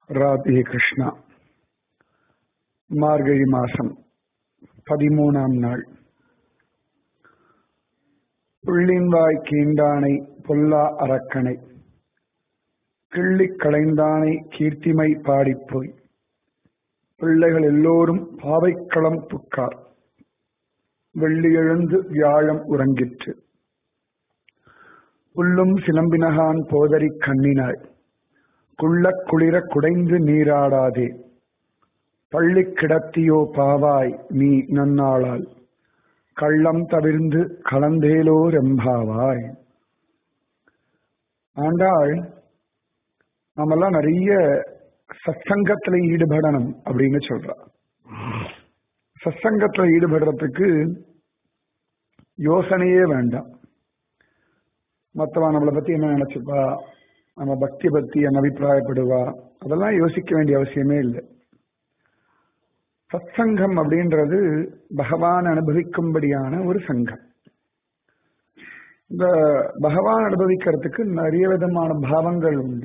ராதே கிருஷ்ணா மார்கழி மாசம் பதிமூணாம் நாள் புள்ளின்வாய் கீண்டானை பொல்லா அரக்கனை கிள்ளிக் களைந்தானை கீர்த்திமை பாடிப்போய் பிள்ளைகள் எல்லோரும் பாவைக்களம் புக்கார் வெள்ளியெழுந்து வியாழம் உறங்கிற்று புல்லும் சிலம்பினகான் போதரி கண்ணினாய் குள்ளக் குளிர குடைந்து நீராடாதே பள்ளி கிடத்தியோ பாவாய் நீ நன்னாளால் கள்ளம் தவிர்ந்து கலந்தேலோ ரெம்பாவாய் ஆண்டாள் நாமெல்லாம் நிறைய சத்சங்கத்துல ஈடுபடணும் அப்படின்னு சொல்றா சத்சங்கத்துல ஈடுபடுறதுக்கு யோசனையே வேண்டாம் மற்றவன் நம்மளை பத்தி என்ன நினைச்சுப்பா நம்ம பக்தி பத்தி என்ன அபிப்பிராயப்படுவா அதெல்லாம் யோசிக்க வேண்டிய அவசியமே இல்லை சத்சங்கம் அப்படின்றது பகவான் அனுபவிக்கும்படியான ஒரு சங்கம் இந்த பகவான் அனுபவிக்கிறதுக்கு நிறைய விதமான பாவங்கள் உண்டு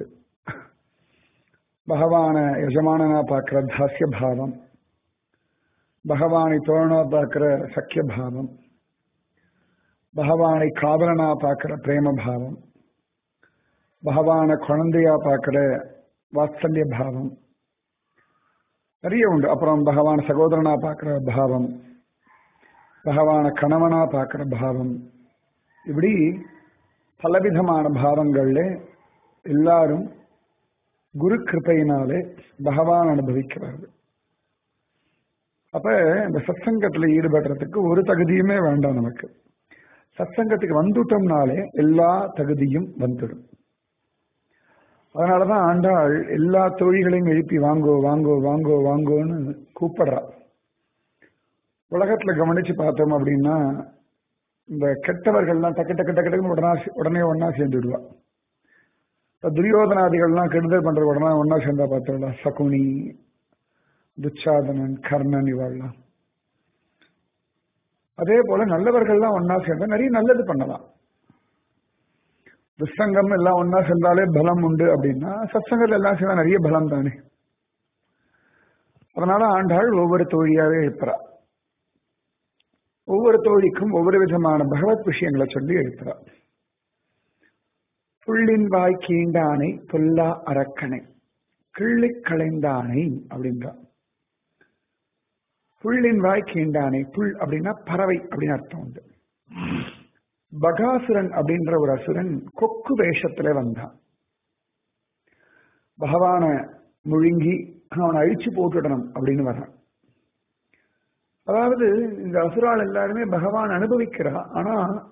பகவான எஜமானனா பார்க்கிற தாசிய பாவம் பகவானை தோழனா பார்க்கிற சக்கிய பாவம் பகவானை காதலனா பார்க்கிற பிரேம பாவம் பகவான குழந்தையா பார்க்கிற வாத்சல்ய பாவம் நிறைய உண்டு அப்புறம் பகவான் சகோதரனா பார்க்கிற பாவம் பகவான கணவனா பார்க்கிற பாவம் இப்படி பலவிதமான பாவங்கள்ல எல்லாரும் குரு கிருப்பையினாலே பகவான் அனுபவிக்கிறார்கள் அப்ப இந்த சத்சங்கத்துல ஈடுபடுறதுக்கு ஒரு தகுதியுமே வேண்டாம் நமக்கு சத்சங்கத்துக்கு வந்துட்டோம்னாலே எல்லா தகுதியும் வந்துடும் அதனாலதான் ஆண்டாள் எல்லா தோழிகளையும் எழுப்பி வாங்கோ வாங்கோ வாங்கோ வாங்கோன்னு கூப்பிடுறா உலகத்துல கவனிச்சு பார்த்தோம் அப்படின்னா இந்த கெட்டவர்கள்லாம் டக்கு டக்கு டக்கு டக்குன்னு உடனே உடனே ஒன்னா சேர்ந்துடுவா இப்ப துரியோதனாதிகள்லாம் கெடுதல் பண்ற உடனே ஒன்னா சேர்ந்தா பார்த்தோம்ல சகுனி துச்சாதனன் கர்ணன் இவாள்லாம் அதே போல நல்லவர்கள்லாம் ஒன்னா சேர்ந்தா நிறைய நல்லது பண்ணலாம் துஷ்சங்கம் எல்லாம் ஒன்னா சேர்ந்தாலே பலம் உண்டு அப்படின்னா சத்சங்கத்தில் எல்லாம் சேர்ந்தா நிறைய பலம் தானே அதனால ஆண்டாள் ஒவ்வொரு தோழியாவே எழுப்புறா ஒவ்வொரு தோழிக்கும் ஒவ்வொரு விதமான பகவத் விஷயங்களை சொல்லி எழுப்புறா புள்ளின் வாய் கீண்டானை பொல்லா அரக்கனை கிள்ளி களைந்தானை அப்படின்றா புள்ளின் வாய் கீண்டானை புல் அப்படின்னா பறவை அப்படின்னு அர்த்தம் உண்டு பகாசுரன் அப்படின்ற ஒரு அசுரன் கொக்கு வேஷத்துல வந்தான் பகவான முழுங்கி அவனை அழிச்சு போட்டுடணும் அப்படின்னு வர்றான் அதாவது இந்த அசுரால் எல்லாருமே பகவான் அனுபவிக்கிறா ஆனா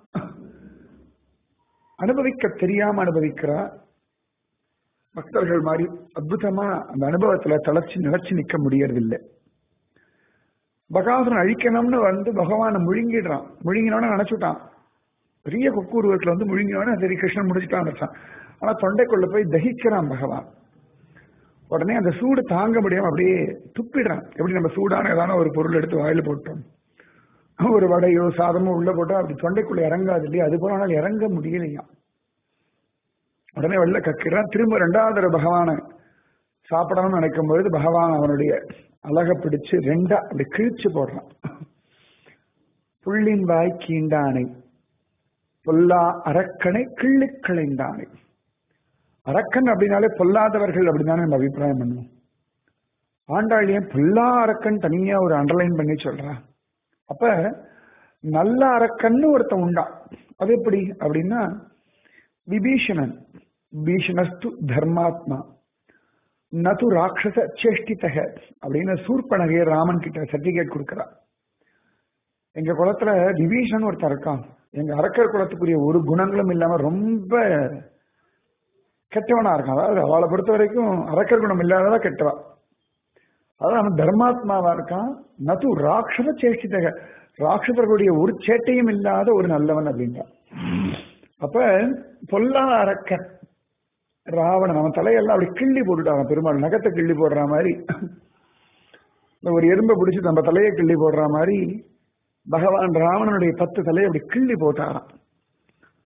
அனுபவிக்க தெரியாம அனுபவிக்கிறா பக்தர்கள் மாதிரி அற்புதமா அந்த அனுபவத்துல தளர்ச்சி நிலச்சி நிக்க முடியறதில்லை பகாசுரன் அழிக்கணும்னு வந்து பகவானை முழுங்கிடுறான் முழுங்கினவன நினைச்சுட்டான் பெரிய கொக்கு உருவத்துல வந்து முழுங்கினவன சரி கிருஷ்ணன் முடிச்சுட்டான் நினைச்சான் ஆனா தொண்டைக்குள்ள போய் தகிக்கிறான் பகவான் உடனே அந்த சூடு தாங்க முடியாம அப்படியே துப்பிடுறான் எப்படி நம்ம சூடான ஏதான ஒரு பொருள் எடுத்து வாயில போட்டோம் ஒரு வடையோ சாதமோ உள்ள போட்டா அப்படி தொண்டைக்குள்ள இறங்காது இல்லையா அது போல ஆனால் இறங்க முடியலையா உடனே வெள்ள கக்கிறான் திரும்ப ரெண்டாவது தடவை பகவானை சாப்பிடணும்னு நினைக்கும் பொழுது பகவான் அவனுடைய அழக பிடிச்சு ரெண்டா அப்படி கிழிச்சு போடுறான் புள்ளின் வாய் கீண்டானை பொல்லா அரக்கனை கிள்ளி களைந்தானை அரக்கன் அப்படின்னாலே பொல்லாதவர்கள் அப்படின்னாலே நம்ம அபிப்பிராயம் பண்ணுவோம் ஆண்டாளியன் பொல்லா அரக்கன் தனியா ஒரு அண்டர்லைன் பண்ணி சொல்றா அப்ப நல்ல அரக்கன்னு ஒருத்தன் உண்டா அது எப்படி அப்படின்னா விபீஷணன் பீஷணஸ்து தர்மாத்மா நது ராட்சச சேஷ்டித்தக அப்படின்னு சூர்பனகைய ராமன் கிட்ட சர்டிபிகேட் கொடுக்கிறா எங்க குளத்துல விபீஷன் ஒருத்தர் இருக்கான் எங்க அரக்கர் குலத்துக்குரிய ஒரு குணங்களும் இல்லாம ரொம்ப கெட்டவனா இருக்கான் அதாவது அவளை பொறுத்த வரைக்கும் அரக்கர் குணம் இல்லாததா கெட்டவா அதாவது அவன் தர்மாத்மாவா இருக்கான் நது ராட்சச சேஷ்டித்தக ராட்சசர்களுடைய ஒரு சேட்டையும் இல்லாத ஒரு நல்லவன் அப்படின்றான் அப்ப பொல்லா அரக்கன் ராவணன் அவன் தலையெல்லாம் அப்படி கிள்ளி போட்டுட்டான் பெருமாள் நகத்தை கிள்ளி போடுற மாதிரி ஒரு எறும்பை பிடிச்சி நம்ம தலையை கிள்ளி போடுற மாதிரி பகவான் ராவணனுடைய பத்து தலையை அப்படி கிள்ளி போட்டாராம்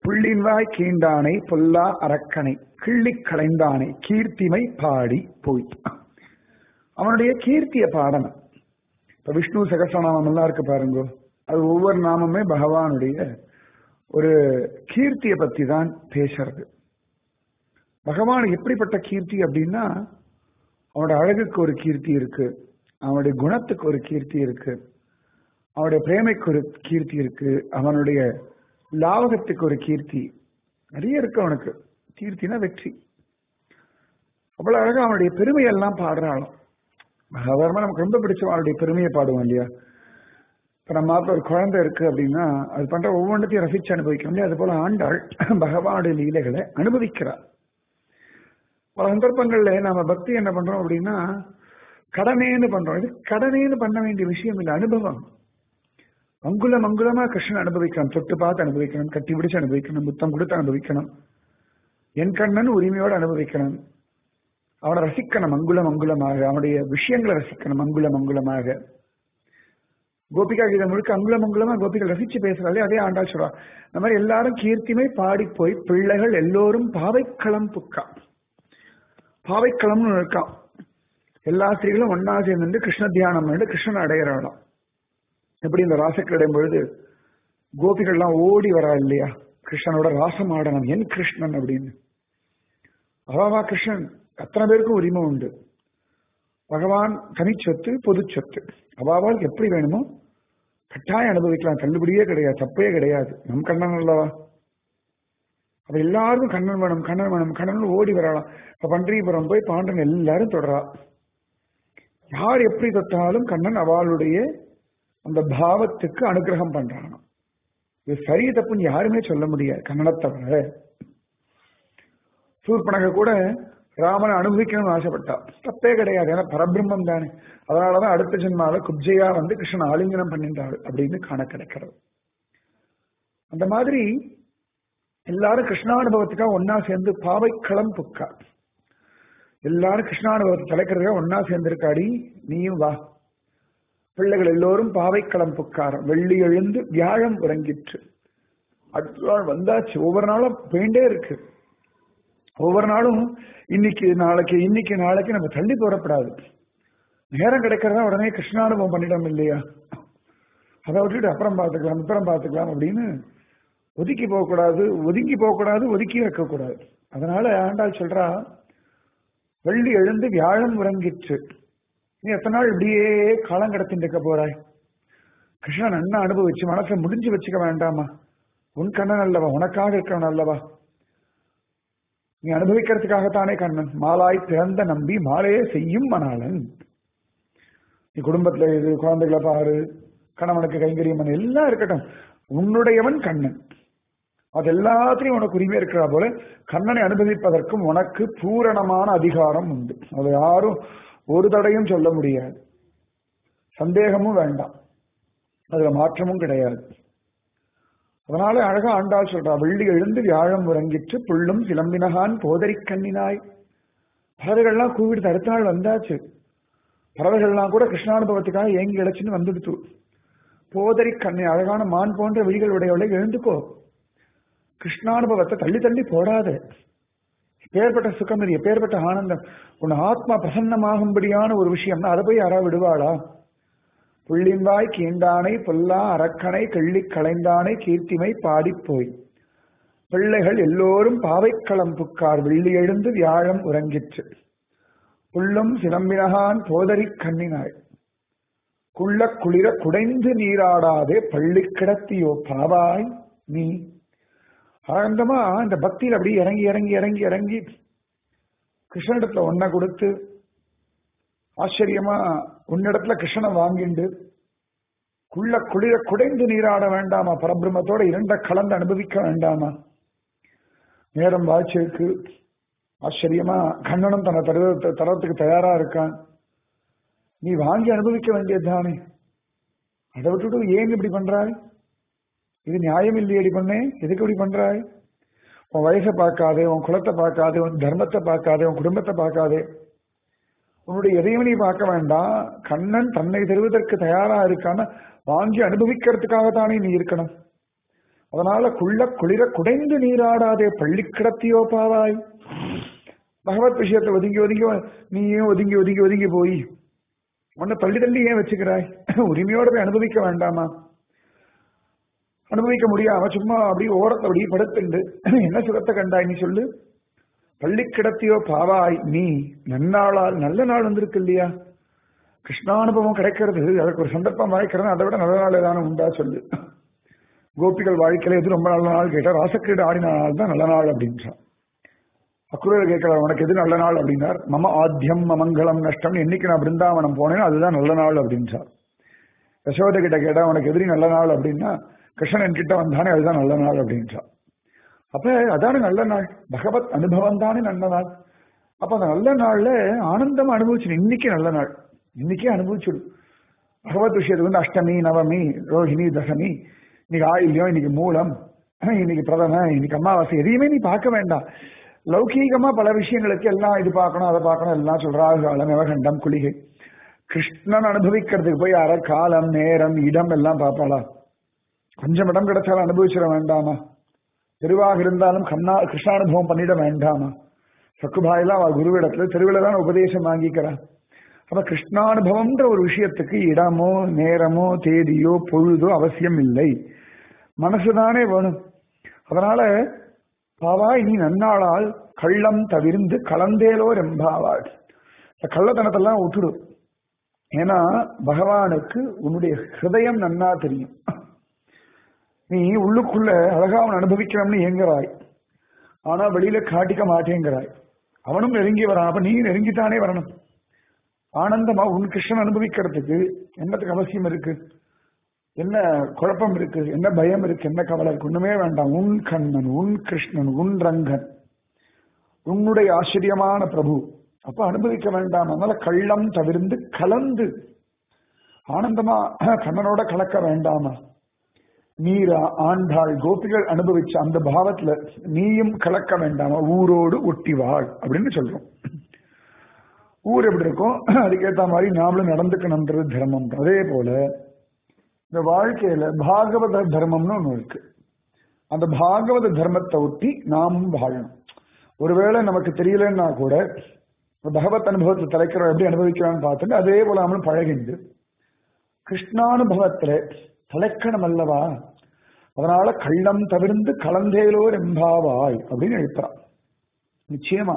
புள்ளின்வாய் கீண்டானை பொல்லா அரக்கனை கிள்ளி களைந்தானை கீர்த்திமை பாடி போய் அவனுடைய கீர்த்திய பாடணும் இப்ப விஷ்ணு சகசநாமம் எல்லாம் இருக்கு பாருங்க அது ஒவ்வொரு நாமமே பகவானுடைய ஒரு கீர்த்தியை பத்தி தான் பேசுறது பகவான் எப்படிப்பட்ட கீர்த்தி அப்படின்னா அவனோட அழகுக்கு ஒரு கீர்த்தி இருக்கு அவனுடைய குணத்துக்கு ஒரு கீர்த்தி இருக்கு அவனுடைய பிரேமைக்கு ஒரு கீர்த்தி இருக்கு அவனுடைய லாவகத்துக்கு ஒரு கீர்த்தி நிறைய இருக்கு அவனுக்கு கீர்த்தினா வெற்றி அவ்வளவு அழகா அவனுடைய பெருமையெல்லாம் பாடுறாளாம் சாதாரணமா நமக்கு ரொம்ப பிடிச்ச அவனுடைய பெருமையை பாடுவோம் இல்லையா இப்ப நம்ம மாப்பிள்ள ஒரு குழந்தை இருக்கு அப்படின்னா அது பண்ற ஒவ்வொன்றத்தையும் ரசிச்சு அனுபவிக்க முடியாது அது போல ஆண்டாள் பகவானுடைய லீலைகளை அனுபவிக்கிறார் பல சந்தர்ப்பங்கள்ல நாம பக்தி என்ன பண்றோம் அப்படின்னா கடனேன்னு பண்றோம் இது கடனேன்னு பண்ண வேண்டிய விஷயம் இல்லை அனுபவம் மங்குல மங்குலமா கிருஷ்ணன் அனுபவிக்கணும் தொட்டு பார்த்து அனுபவிக்கணும் கட்டி பிடிச்சு அனுபவிக்கணும் முத்தம் கொடுத்து அனுபவிக்கணும் என் கண்ணன் உரிமையோடு அனுபவிக்கணும் அவனை ரசிக்கணும் மங்குல மங்குலமாக அவனுடைய விஷயங்களை ரசிக்கணும் மங்குல மங்குலமாக கோபிகா கீதம் முழுக்க அங்குல மங்குலமா கோபிகள் ரசிச்சு பேசுறாலே அதே ஆண்டாள் சொல்றா இந்த மாதிரி எல்லாரும் கீர்த்திமை பாடி போய் பிள்ளைகள் எல்லோரும் பாவைக்களம் புக்கா பாவைக்களம்னு இருக்கான் எல்லா ஸ்திரீகளும் ஒன்னா சேர்ந்து கிருஷ்ண தியானம் பண்ணி கிருஷ்ணன் அடையிறாளாம் எப்படி இந்த ராசக்கள் அடையும் பொழுது கோபிகள்லாம் ஓடி வரா இல்லையா கிருஷ்ணனோட ராசம் ஆடணும் என் கிருஷ்ணன் அப்படின்னு அவாவா கிருஷ்ணன் அத்தனை பேருக்கும் உரிமை உண்டு பகவான் தனிச்சொத்து பொது சொத்து அவாவால் எப்படி வேணுமோ கட்டாயம் அனுபவிக்கலாம் தள்ளுபடியே கிடையாது தப்பே கிடையாது நம் கண்ணன் அல்லவா அப்ப எல்லாருக்கும் கண்ணன் வேணும் கண்ணன் வேணும் கண்ணன் ஓடி வரலாம் இப்ப பன்றிபுரம் போய் பாண்டன் எல்லாரும் தொடரா யார் எப்படி தொட்டாலும் கண்ணன் அவளுடைய அந்த பாவத்துக்கு அனுகிரகம் பண்றான் இது சரி தப்புன்னு யாருமே சொல்ல முடியாது கண்ணனை தவிர சூர்பனக கூட ராமனை அனுபவிக்கணும்னு ஆசைப்பட்டா தப்பே கிடையாது ஏன்னா பரபிரம்மம் தானே அதனாலதான் அடுத்த ஜென்மால குப்ஜையா வந்து கிருஷ்ணன் ஆலிங்கனம் பண்ணின்றாள் அப்படின்னு காண கிடைக்கிறது அந்த மாதிரி எல்லாரும் கிருஷ்ணானுபவத்துக்காக ஒன்னா சேர்ந்து பாவைக்களம் புக்கா எல்லாரும் கிருஷ்ணானுபவத்தை தலைக்கிறதுக்காக ஒன்னா சேர்ந்திருக்காடி நீயும் வா பிள்ளைகள் எல்லோரும் பாவைக்களம் புக்காரம் வெள்ளி எழுந்து வியாழம் உறங்கிற்று அடுத்த நாள் வந்தாச்சு ஒவ்வொரு நாளும் போயிட்டே இருக்கு ஒவ்வொரு நாளும் இன்னைக்கு நாளைக்கு இன்னைக்கு நாளைக்கு நம்ம தள்ளி போடப்படாது நேரம் கிடைக்கிறதா உடனே கிருஷ்ணானுபவம் பண்ணிட்டோம் இல்லையா அதை விட்டுட்டு அப்புறம் பார்த்துக்கலாம் அப்புறம் பார்த்துக்கலாம் அப்படின்னு ஒதுக்கி போகக்கூடாது ஒதுங்கி போகக்கூடாது ஒதுக்கி வைக்கக்கூடாது அதனால ஆண்டாள் சொல்றா வெள்ளி எழுந்து வியாழம் உறங்கிற்று நீ எத்தனை நாள் இப்படியே காலம் கடத்திட்டு இருக்க போறாய் கிருஷ்ணன் அண்ணா அனுபவிச்சு மனசை முடிஞ்சு வச்சுக்க வேண்டாமா உன் கண்ணன் அல்லவா உனக்காக இருக்கவன் அல்லவா நீ அனுபவிக்கிறதுக்காகத்தானே கண்ணன் மாலாய் பிறந்த நம்பி மாலையே செய்யும் மணாளன் நீ குடும்பத்துல இது குழந்தைகளை பாரு கணவனுக்கு கைங்கரியம் பண்ண எல்லாம் இருக்கட்டும் உன்னுடையவன் கண்ணன் அது எல்லாத்திலையும் உனக்கு உரிமை இருக்கிறா போல கண்ணனை அனுபவிப்பதற்கும் உனக்கு பூரணமான அதிகாரம் உண்டு அதை யாரும் ஒரு தடையும் சொல்ல முடியாது சந்தேகமும் வேண்டாம் அதுல மாற்றமும் கிடையாது அதனால அழகா ஆண்டாள் சொல்றா வெள்ளி எழுந்து வியாழம் உறங்கிற்று புள்ளும் சிலம்பினகான் போதரி கண்ணினாய் பறவைகள்லாம் கூவிடுத்து அடுத்த நாள் வந்தாச்சு பறவைகள்லாம் கூட கிருஷ்ணானுபவத்துக்காக ஏங்கி இழைச்சுன்னு வந்துடுத்து போதரி கண்ணி அழகான மான் போன்ற விழிகள் உடையவளை எழுந்துக்கோ கிருஷ்ணானுபவத்தை தள்ளி தள்ளி போடாத எப்பேற்பட்ட சுகம் இது எப்பேற்பட்ட ஆனந்தம் உன் ஆத்மா பிரசன்னமாகும்படியான ஒரு விஷயம்னா அதை போய் யாரா விடுவாளா புள்ளின்வாய் கீண்டானை பொல்லா அரக்கனை கள்ளி களைந்தானை கீர்த்திமை பாடிப்போய் பிள்ளைகள் எல்லோரும் பாவைக்களம் புக்கார் வெள்ளி எழுந்து வியாழம் உறங்கிற்று புள்ளும் சிலம்பினகான் போதரி கண்ணினாய் குள்ள குளிர குடைந்து நீராடாதே பள்ளி கிடத்தியோ பாவாய் நீ ஆனந்தமா இந்த பக்தியில் அப்படியே இறங்கி இறங்கி இறங்கி இறங்கி கிருஷ்ணனிடத்துல ஒன்ன கொடுத்து ஆச்சரியமா உன்னிடத்துல கிருஷ்ணனை வாங்கிண்டு குள்ள குளிர குடைந்து நீராட வேண்டாமா பரபிரம்மத்தோட இரண்ட கலந்து அனுபவிக்க வேண்டாமா நேரம் வாய்ச்சிருக்கு ஆச்சரியமா கண்ணனும் தன்னை தருவ தரத்துக்கு தயாரா இருக்கான் நீ வாங்கி அனுபவிக்க வேண்டியது தானே அதை விட்டுட்டு ஏன் இப்படி பண்றாய் இது நியாயம் இல்லையடி பண்ணே எதுக்கு இப்படி பண்றாய் உன் வயசை பார்க்காதே உன் குலத்தை பார்க்காதே உன் தர்மத்தை பார்க்காதே உன் குடும்பத்தை பார்க்காதே உன்னுடைய எதையும் நீ பார்க்க வேண்டாம் கண்ணன் தன்னை தருவதற்கு தயாரா இருக்கான வாங்கி அனுபவிக்கிறதுக்காக தானே நீ இருக்கணும் அதனால குள்ள குளிர குடைந்து நீராடாதே பள்ளி கிடத்தியோ பாவாய் பகவத் விஷயத்தை ஒதுங்கி ஒதுங்கி நீ ஏன் ஒதுங்கி ஒதுங்கி ஒதுங்கி போய் உன்னை தள்ளி தள்ளி ஏன் வச்சுக்கிறாய் உரிமையோட போய் அனுபவிக்க வேண்டாமா அனுபவிக்க முடியாம சும்மா அப்படி ஓரத்தை அப்படி படுத்துண்டு என்ன சுகத்தை கண்டாய் நீ சொல்லு பள்ளி கிடத்தியோ பாவாய் நீ நன்னாளால் நல்ல நாள் வந்திருக்கு இல்லையா கிருஷ்ணானுபவம் கிடைக்கிறது அதுக்கு ஒரு சந்தர்ப்பம் வாய்க்கிறது அதை விட நல்ல நாள் ஏதான உண்டா சொல்லு கோபிகள் வாழ்க்கையில எது ரொம்ப நல்ல நாள் கேட்டா ராசக்கிரீடு ஆடின நாள் தான் நல்ல நாள் அப்படின்றான் அக்குரல் கேட்கிறார் உனக்கு எது நல்ல நாள் அப்படின்னார் மம ஆத்தியம் மமங்கலம் நஷ்டம் என்னைக்கு நான் பிருந்தாவனம் போனேன் அதுதான் நல்ல நாள் அப்படின்றார் யசோதை கிட்ட கேட்டா உனக்கு எதிரி நல்ல நாள் அப்படின்னா கிருஷ்ணன் கிட்ட வந்தானே அதுதான் நல்ல நாள் அப்படின்றார் அப்ப அதான நல்ல நாள் பகவத் அனுபவம் தானே நல்ல நாள் அப்ப அந்த நல்ல நாள்ல ஆனந்தம் அனுபவிச்சு இன்னைக்கு நல்ல நாள் இன்னைக்கே அனுபவிச்சுடு பகவத் விஷயத்துக்கு வந்து அஷ்டமி நவமி ரோஹிணி தசமி இன்னைக்கு ஆயில்யம் இன்னைக்கு மூலம் இன்னைக்கு பிரதம இன்னைக்கு அமாவாசை எதையுமே நீ பார்க்க வேண்டாம் லௌகீகமா பல விஷயங்களுக்கு எல்லாம் இது பார்க்கணும் அதை பார்க்கணும் எல்லாம் சொல்றாங்க நவகண்டம் குளிகை கிருஷ்ணன் அனுபவிக்கிறதுக்கு போய் அரை காலம் நேரம் இடம் எல்லாம் பார்ப்பாளா கொஞ்சம் இடம் கிடைச்சாலும் அனுபவிச்சிட வேண்டாமா தெருவாக இருந்தாலும் கண்ணா கிருஷ்ணானுபவம் பண்ணிட வேண்டாமா சக்குபாயெல்லாம் அவள் குருவிடத்துல தெருவில் தான் உபதேசம் வாங்கிக்கிறான் அப்ப கிருஷ்ணானுபவம்ன்ற ஒரு விஷயத்துக்கு இடமோ நேரமோ தேதியோ பொழுதோ அவசியம் இல்லை மனசுதானே வேணும் அதனால பாவாய் நீ நன்னாளால் கள்ளம் தவிர்ந்து கலந்தேலோ ரெம்பாவாள் இந்த கள்ளத்தனத்தெல்லாம் விட்டுடு ஏன்னா பகவானுக்கு உன்னுடைய ஹிருதயம் நன்னா தெரியும் நீ உள்ளுக்குள்ள அழகா அவன் அனுபவிக்கணும்னு ஏங்குறாய் ஆனா வெளியில காட்டிக்க மாட்டேங்கிறாய் அவனும் நெருங்கி வரான் அப்ப நீ நெருங்கித்தானே வரணும் ஆனந்தமா உன் கிருஷ்ணன் அனுபவிக்கிறதுக்கு என்னத்துக்கு அவசியம் இருக்கு என்ன குழப்பம் இருக்கு என்ன பயம் இருக்கு என்ன கவலை இருக்கு ஒண்ணுமே வேண்டாம் உன் கண்ணன் உன் கிருஷ்ணன் உன் ரங்கன் உன்னுடைய ஆச்சரியமான பிரபு அப்ப அனுபவிக்க வேண்டாம் அதனால கள்ளம் தவிர்ந்து கலந்து ஆனந்தமா கண்ணனோட கலக்க வேண்டாமா நீரா ஆண்டாள் கோபிகள் அனுபவிச்ச அந்த பாவத்துல நீயும் கலக்க வேண்டாமா ஊரோடு ஒட்டி வாழ் அப்படின்னு சொல்றோம் ஊர் எப்படி இருக்கும் அதுக்கேத்த மாதிரி நாமளும் நடந்துக்கணும்ன்றது தர்மம் அதே போல இந்த வாழ்க்கையில பாகவத தர்மம்னு ஒண்ணு இருக்கு அந்த பாகவத தர்மத்தை ஒட்டி நாமும் வாழணும் ஒருவேளை நமக்கு தெரியலன்னா கூட பகவத் அனுபவத்தை தலைக்கிறோம் எப்படி அனுபவிக்கிறான்னு பார்த்துட்டு அதே போல நம்மளும் பழகிண்டு கிருஷ்ணானுபவத்துல தலைக்கணம் அல்லவா அதனால கள்ளம் தவிர்ந்து கலந்தேலோர் எம்பாவாய் அப்படின்னு எழுப்புறான் நிச்சயமா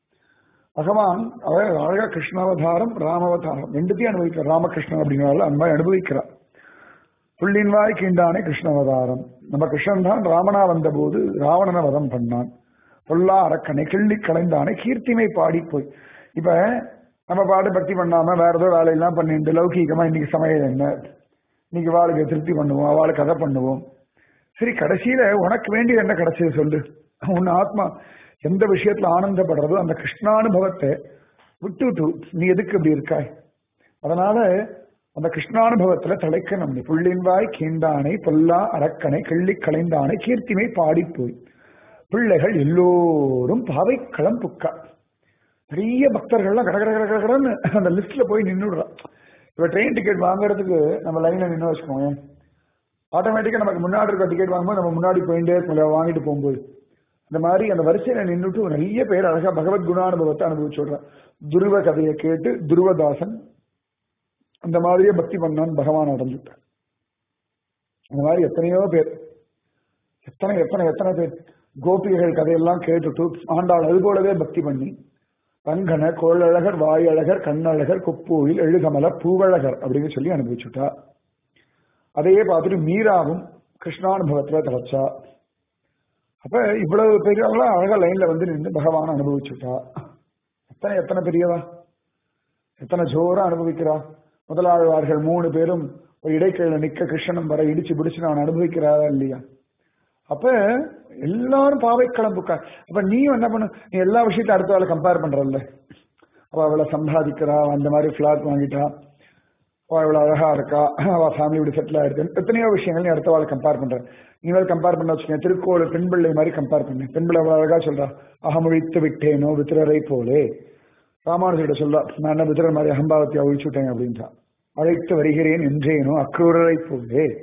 பகவான் அவர் அழகா கிருஷ்ணாவதாரம் ராமவதாரம் ரெண்டுத்தையும் அனுபவிக்கிறார் ராமகிருஷ்ணன் அப்படிங்கிறாள் அன்பாய் அனுபவிக்கிறார் புள்ளின் வாய் கீண்டானே கிருஷ்ணவதாரம் நம்ம கிருஷ்ணன் தான் ராமனா வந்த போது ராவணனை வதம் பண்ணான் பொல்லா அரக்கனை கிள்ளி கலைந்தானே கீர்த்திமை பாடி போய் இப்ப நம்ம பாடு பக்தி பண்ணாம வேற ஏதோ வேலையெல்லாம் பண்ணிட்டு லௌகீகமா இன்னைக்கு சமையல் என்ன இன்னைக்கு வாளுக்கு திருப்தி பண்ணுவோம் அவளுக்கு கதை பண்ணுவோம் சரி கடைசியில உனக்கு வேண்டிய என்ன கிடைச்சது சொல்லு உன் ஆத்மா எந்த விஷயத்துல ஆனந்தப்படுறதோ அந்த கிருஷ்ணானுபவத்தை விட்டுட்டு நீ எதுக்கு இப்படி இருக்காய் அதனால அந்த கிருஷ்ணானுபவத்துல தலைக்கணும் நீ புள்ளின்வாய் கீண்டானை பொல்லா அரக்கனை கிள்ளி கலைந்தானை கீர்த்திமை பாடி போய் பிள்ளைகள் எல்லோரும் பாவை களம் புக்கா நிறைய பக்தர்கள்லாம் கட கட கட கட கடன்னு அந்த லிஸ்ட்ல போய் நின்றுடுறான் இப்ப ட்ரெயின் டிக்கெட் வாங்குறதுக்கு நம்ம லைன்ல நின்று வச்சுக்கோங்க ஆட்டோமேட்டிக்கா நமக்கு முன்னாடி இருக்க டிக்கெட் வாங்கும்போது நம்ம முன்னாடி போயிட்டே இருக்கோம் வாங்கிட்டு போகும்போது இந்த மாதிரி அந்த வரிசையில நின்றுட்டு நிறைய பேர் அழகா பகவத் குணானுபவத்தை அனுபவிச்சு விடுறான் துருவ கதையை கேட்டு துருவதாசன் அந்த மாதிரியே பக்தி பண்ணான்னு பகவான் அடைஞ்சுட்டார் அந்த மாதிரி எத்தனையோ பேர் எத்தனை எத்தனை எத்தனை பேர் கோபிகைகள் கதையெல்லாம் கேட்டுட்டு ஆண்டாள் அது போலவே பக்தி பண்ணி ரங்கன கோளழகர் வாயழகர் கண்ணழகர் கொப்பூவில் எழுகமல பூவழகர் அப்படின்னு சொல்லி அனுபவிச்சுட்டா அதையே பார்த்துட்டு மீராவும் கிருஷ்ணானுபவத்துல தலைச்சா அப்ப இவ்வளவு பெரியவங்களா அழகா லைன்ல வந்து நின்று பகவான் அனுபவிச்சுட்டா எத்தனை எத்தனை பெரியவா எத்தனை ஜோரா அனுபவிக்கிறா முதலாழ்வார்கள் மூணு பேரும் ஒரு இடைக்கையில நிக்க கிருஷ்ணன் வர இடிச்சு பிடிச்சு நான் அனுபவிக்கிறாரா இல்லையா அப்ப எல்லாரும் பாவை கிளம்புக்கா அப்ப நீ என்ன பண்ணு நீ எல்லா விஷயத்தையும் அடுத்த வேலை கம்பேர் பண்றல்ல அவ அவளை சம்பாதிக்கிறா அந்த மாதிரி பிளாட் வாங்கிட்டா அவ இவ்வளவு அழகா இருக்கா அவ ஃபேமிலி இப்படி செட்டில் ஆயிருக்கு எத்தனையோ விஷயங்கள் நீ அடுத்த வாழை கம்பேர் பண்ற நீ வேலை கம்பேர் பண்ண வச்சுக்கேன் திருக்கோள் பெண் பிள்ளை மாதிரி கம்பேர் பண்ணு பெண் பிள்ளை அவ்வளவு அழகா சொல்றா அகமொழித்து விட்டேனோ வித்திரரை போலே ராமானுஜர்கிட்ட சொல்றா நான் என்ன வித்திரர் மாதிரி அகம்பாவத்தை அழிச்சு விட்டேன் அப்படின்றா அழைத்து வருகிறேன் என்றேனோ அக்ரூரரை போலே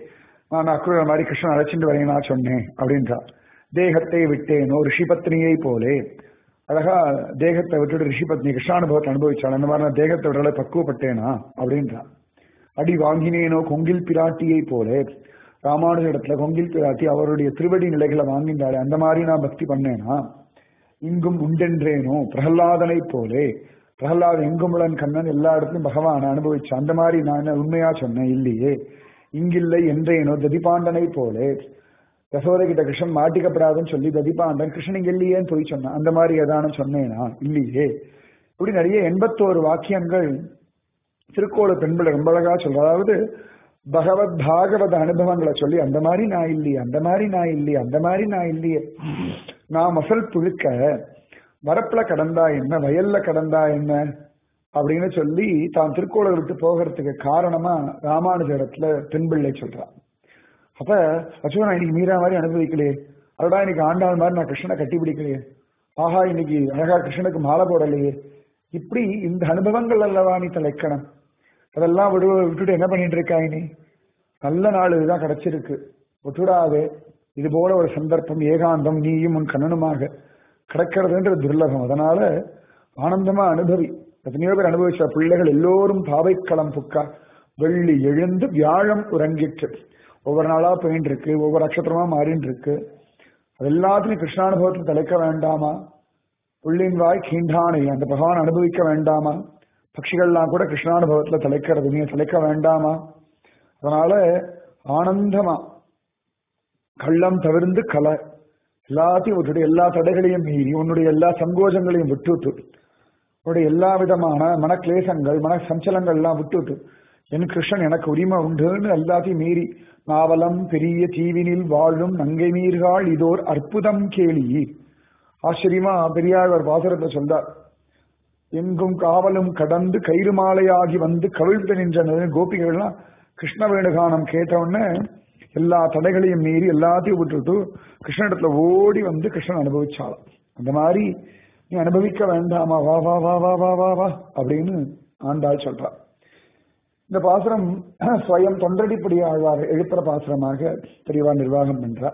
நான் அக்குற மாதிரி கிருஷ்ணன் அழைச்சிட்டு வரேன் நான் சொன்னேன் அப்படின்றா தேகத்தை விட்டேனோ ரிஷிபத்னியை போலே அழகா தேகத்தை விட்டுட்டு ரிஷிபத்னி கிருஷ்ணானுபவத்தை அனுபவிச்சாள் அந்த மாதிரி நான் தேகத்தை விடல பக்குவப்பட்டேனா அப்படின்றா அடி வாங்கினேனோ கொங்கில் பிராட்டியை போலே ராமானுஜ இடத்துல கொங்கில் பிராட்டி அவருடைய திருவடி நிலைகளை வாங்கின்றாளே அந்த மாதிரி நான் பக்தி பண்ணேனா இங்கும் உண்டென்றேனோ பிரகலாதனை போலே பிரகலாத் எங்குமுளன் கண்ணன் எல்லா இடத்துலயும் பகவான் அனுபவிச்சு அந்த மாதிரி நான் என்ன உண்மையா சொன்னேன் இல்லையே இங்கில்லை என்றேனோ ததிபாண்டனை போலே யசோதை கிட்ட கிருஷ்ணன் மாட்டிக்கப்படாதுன்னு சொல்லி ததிபாண்டன் கிருஷ்ணன் இங்க இல்லையேன்னு போய் சொன்னான் அந்த மாதிரி ஏதானும் சொன்னேனா இல்லையே இப்படி நிறைய எண்பத்தோரு வாக்கியங்கள் திருக்கோள பெண்களை ரொம்ப அழகா சொல்ற அதாவது பகவத் பாகவத அனுபவங்களை சொல்லி அந்த மாதிரி நான் இல்லையே அந்த மாதிரி நான் இல்லையே அந்த மாதிரி நான் இல்லையே நான் மசல் புழுக்க வரப்புல கடந்தா என்ன வயல்ல கடந்தா என்ன அப்படின்னு சொல்லி தான் திருக்கோளை விட்டு போகிறதுக்கு காரணமா ராமானுஜ இடத்துல பெண்பிள்ளை சொல்றான் அப்ப அச்சோ நான் இன்னைக்கு மீரா மாதிரி அனுபவிக்கலையே அதோட இன்னைக்கு ஆண்டாள் மாதிரி நான் கிருஷ்ணனை கட்டி பிடிக்கலையே ஆஹா இன்னைக்கு அழகா கிருஷ்ணனுக்கு மாலை போடலையே இப்படி இந்த அனுபவங்கள் அல்லவா நீ தலைக்கணும் அதெல்லாம் விடு விட்டுட்டு என்ன பண்ணிட்டு இருக்காய் நீ நல்ல நாள் இதுதான் கிடைச்சிருக்கு விட்டுடாது இது போல ஒரு சந்தர்ப்பம் ஏகாந்தம் நீயும் உன் கண்ணனுமாக கிடைக்கிறதுன்ற துர்லபம் அதனால ஆனந்தமா அனுபவி எத்தனையோ பேர் அனுபவிச்ச பிள்ளைகள் எல்லோரும் பாவைக்களம் புக்கா வெள்ளி எழுந்து வியாழம் உறங்கிட்டு ஒவ்வொரு நாளா போயின்னு இருக்கு ஒவ்வொரு நட்சத்திரமா மாறின்னு இருக்கு அது எல்லாத்துலயும் கிருஷ்ணானுபவத்தில் தலைக்க வேண்டாமா புள்ளின் வாய் கீண்டானை அந்த பகவான் அனுபவிக்க வேண்டாமா பட்சிகள்லாம் கூட கிருஷ்ணானுபவத்துல தலைக்கிறது நீ தலைக்க வேண்டாமா அதனால ஆனந்தமா கள்ளம் தவிர்ந்து கலை எல்லாத்தையும் விட்டுட்டு எல்லா தடைகளையும் மீறி உன்னுடைய எல்லா சங்கோஜங்களையும் விட்டுட்டு உன்னுடைய எல்லா விதமான மனக்லேசங்கள் மன சஞ்சலங்கள் எல்லாம் விட்டுட்டு என் கிருஷ்ணன் எனக்கு உரிமை உண்டுன்னு எல்லாத்தையும் மீறி நாவலம் பெரிய தீவினில் வாழும் நங்கை நீர்காள் இதோர் அற்புதம் கேளி ஆச்சரியமா பெரியாழ்வார் பாசுரத்தை சொல்றார் எங்கும் காவலும் கடந்து கயிறு மாலையாகி வந்து கவிழ்த்து நின்ற கோபிகள்லாம் கிருஷ்ண வேணுகானம் கேட்டவுடனே எல்லா தடைகளையும் மீறி எல்லாத்தையும் விட்டுட்டு கிருஷ்ணனிடத்துல ஓடி வந்து கிருஷ்ணன் அனுபவிச்சாலும் அந்த மாதிரி நீ அனுபவிக்க வேண்டாமா வா வா வா வா வா வா வா அப்படின்னு ஆண்டாள் சொல்றா இந்த பாசுரம் ஸ்வயம் தொண்டடிப்படி ஆழ்வார் எழுப்புற பாசுரமாக பெரியவா நிர்வாகம் பண்றார்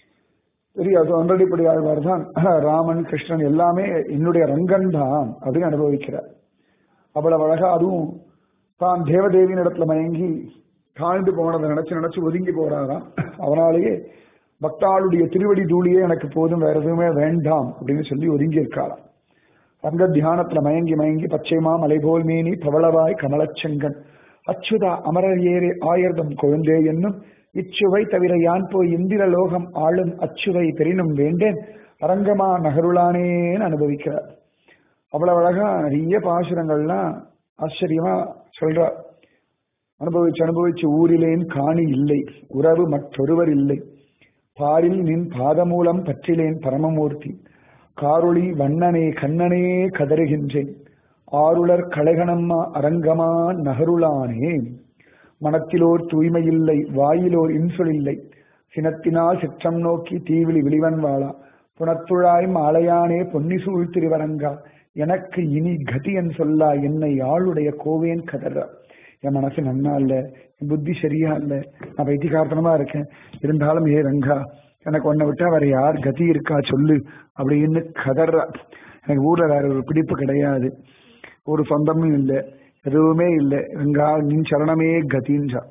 பெரிய தொண்டடிப்படி ஆழ்வார் தான் ராமன் கிருஷ்ணன் எல்லாமே என்னுடைய ரங்கன் தான் அப்படின்னு அனுபவிக்கிறார் அவ்வளவு அழகா அதுவும் தான் தேவதேவியின் இடத்துல மயங்கி தாழ்ந்து போனதை நினைச்சு நினைச்சு ஒதுங்கி போறாராம் அவனாலேயே பக்தாளுடைய திருவடி தூளியே எனக்கு போதும் வேற எதுவுமே வேண்டாம் அப்படின்னு சொல்லி ஒதுங்கி இருக்காராம் ரங்க தியானத்துல மயங்கி மயங்கி பச்சைமா மலைபோல் மீனி பவளவாய் கமலச்செங்கன் அச்சுதா அமரர் ஏறே ஆயர்தம் கொழுந்தே என்னும் இச்சுவை தவிர யான் போய் இந்திர லோகம் ஆளும் அச்சுவை பெரினும் வேண்டேன் அரங்கமா நகருளானேன்னு அனுபவிக்கிறார் அவ்வளவு அழகா நிறைய பாசுரங்கள்லாம் ஆச்சரியமா சொல்றார் அனுபவிச்சு அனுபவிச்சு ஊரிலேன் காணி இல்லை உறவு மற்றொருவர் இல்லை பாரில் நின் பாதமூலம் பற்றிலேன் பரமமூர்த்தி காரொளி வண்ணனே கண்ணனே கதறுகின்றேன் ஆருளர் கலைகணம்மா அரங்கமா நகருளானே மனத்திலோர் தூய்மையில்லை வாயிலோர் இன்சொலில்லை சினத்தினால் சிற்றம் நோக்கி தீவிழி விழிவன் வாழா புனத்துழாய் மாலையானே பொன்னிசூழ் திருவரங்கா எனக்கு இனி கதியன் சொல்லா என்னை ஆளுடைய கோவேன் கதற என் மனசு நன்னா இல்ல என் புத்தி சரியா இல்ல நான் வைத்தியகார்த்தனமா இருக்கேன் இருந்தாலும் ஏ ரங்கா எனக்கு உன்னை விட்டா வேற யார் கதி இருக்கா சொல்லு அப்படின்னு கதற எனக்கு ஊர்ல வேற ஒரு பிடிப்பு கிடையாது ஒரு சொந்தமும் இல்லை எதுவுமே இல்லை ரங்கா நின் சரணமே கதின்றா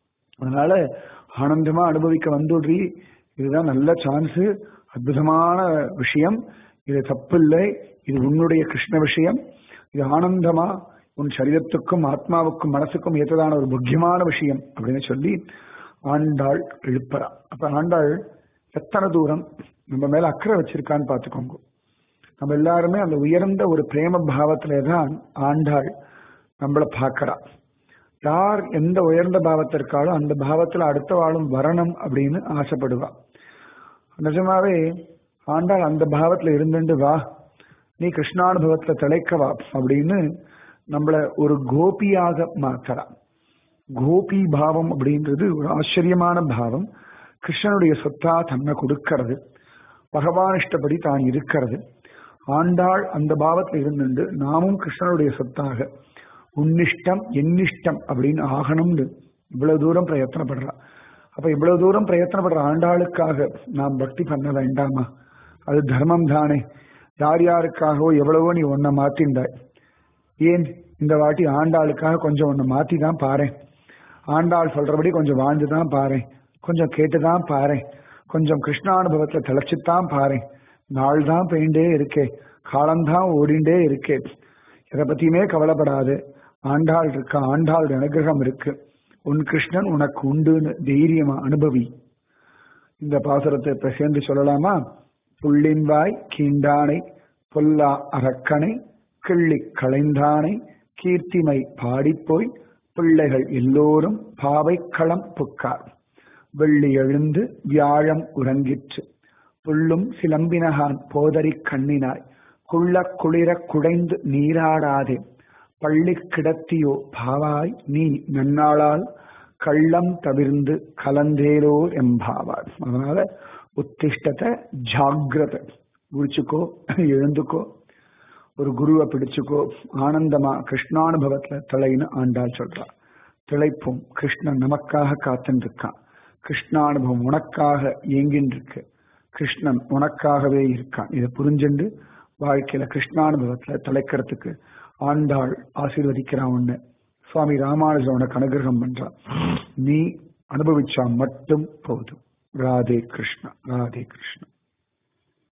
அதனால ஆனந்தமா அனுபவிக்க வந்துடுறி இதுதான் நல்ல சான்ஸ் அற்புதமான விஷயம் இது தப்பு இல்லை இது உன்னுடைய கிருஷ்ண விஷயம் இது ஆனந்தமா உன் சரீரத்துக்கும் ஆத்மாவுக்கும் மனசுக்கும் ஏற்றதான ஒரு முக்கியமான விஷயம் அப்படின்னு சொல்லி ஆண்டாள் எழுப்புறா அப்ப ஆண்டாள் எத்தனை தூரம் நம்ம மேல அக்கறை வச்சிருக்கான்னு பார்த்துக்கோங்க நம்ம எல்லாருமே அந்த உயர்ந்த ஒரு பிரேம பாவத்திலே தான் ஆண்டாள் நம்மளை பார்க்கறா யார் எந்த உயர்ந்த பாவத்தை இருக்காளோ அந்த பாவத்துல அடுத்த வாழும் வரணும் அப்படின்னு ஆசைப்படுவா நிஜமாவே ஆண்டாள் அந்த பாவத்துல இருந்துட்டு வா நீ கிருஷ்ணானுபவத்துல திளைக்கவா அப்படின்னு நம்மள ஒரு கோபியாக மாத்தறா கோபி பாவம் அப்படின்றது ஒரு ஆச்சரியமான பாவம் கிருஷ்ணனுடைய சொத்தா தன்னை கொடுக்கிறது பகவான் இஷ்டப்படி தான் இருக்கிறது ஆண்டாள் அந்த பாவத்தில் இருந்துட்டு நாமும் கிருஷ்ணனுடைய சொத்தாக உன்னிஷ்டம் என்னிஷ்டம் அப்படின்னு ஆகணும்னு இவ்வளவு தூரம் பிரயத்தனப்படுறா அப்ப இவ்வளவு தூரம் பிரயத்தனப்படுற ஆண்டாளுக்காக நாம் பக்தி பண்ண வேண்டாமா அது தர்மம் தானே யார் யாருக்காகவோ எவ்வளவோ நீ ஒன்ன மாத்திண்டாய் ஏன் இந்த வாட்டி ஆண்டாளுக்காக கொஞ்சம் ஒன்னு மாத்தி தான் பாறேன் ஆண்டாள் சொல்றபடி கொஞ்சம் வாழ்ந்து தான் பாறேன் கொஞ்சம் கேட்டுதான் பாறேன் கொஞ்சம் கிருஷ்ணானுபவத்துல திளைச்சுத்தான் பாறேன் நாள் தான் பெயிண்டே இருக்கே காலம்தான் ஓடிண்டே இருக்கே எதை பத்தியுமே கவலைப்படாது ஆண்டாள் இருக்க ஆண்டாளுடைய அனுகிரகம் இருக்கு உன் கிருஷ்ணன் உனக்கு உண்டுன்னு தைரியமா அனுபவி இந்த பாசுரத்தை இப்ப சேர்ந்து சொல்லலாமா புள்ளின்வாய் கீண்டானை பொல்லா அரக்கனை கிள்ளி களைந்தானை கீர்த்திமை பாடிப்போய் பிள்ளைகள் எல்லோரும் பாவைக்களம் புக்கார் வெள்ளி எழுந்து வியாழம் உறங்கிற்று புல்லும் சிலம்பினகான் போதரி கண்ணினாய் குள்ள குளிர குடைந்து நீராடாதே பள்ளி கிடத்தியோ பாவாய் நீ நன்னாளால் கள்ளம் தவிர்ந்து கலந்தேரோ எம்பாவார் அதனால உத்திஷ்டத்தை ஜாகிரத குடிச்சுக்கோ எழுந்துக்கோ ஒரு குருவை பிடிச்சுக்கோ ஆனந்தமா கிருஷ்ணானுபவத்துல தலைன்னு ஆண்டாள் சொல்றா திளைப்பும் கிருஷ்ணன் நமக்காக காத்துன்னு இருக்கான் கிருஷ்ணானுபவம் உனக்காக இயங்கின்னு இருக்கு கிருஷ்ணன் உனக்காகவே இருக்கான் இதை புரிஞ்சுண்டு வாழ்க்கையில கிருஷ்ணானுபவத்துல தலைக்கிறதுக்கு ஆண்டாள் ஆசீர்வதிக்கிறான் உன்னை சுவாமி ராமானுஜன் உனக்கு அனுகிரகம் பண்றான் நீ அனுபவிச்சா மட்டும் போதும் ராதே கிருஷ்ணா ராதே கிருஷ்ணா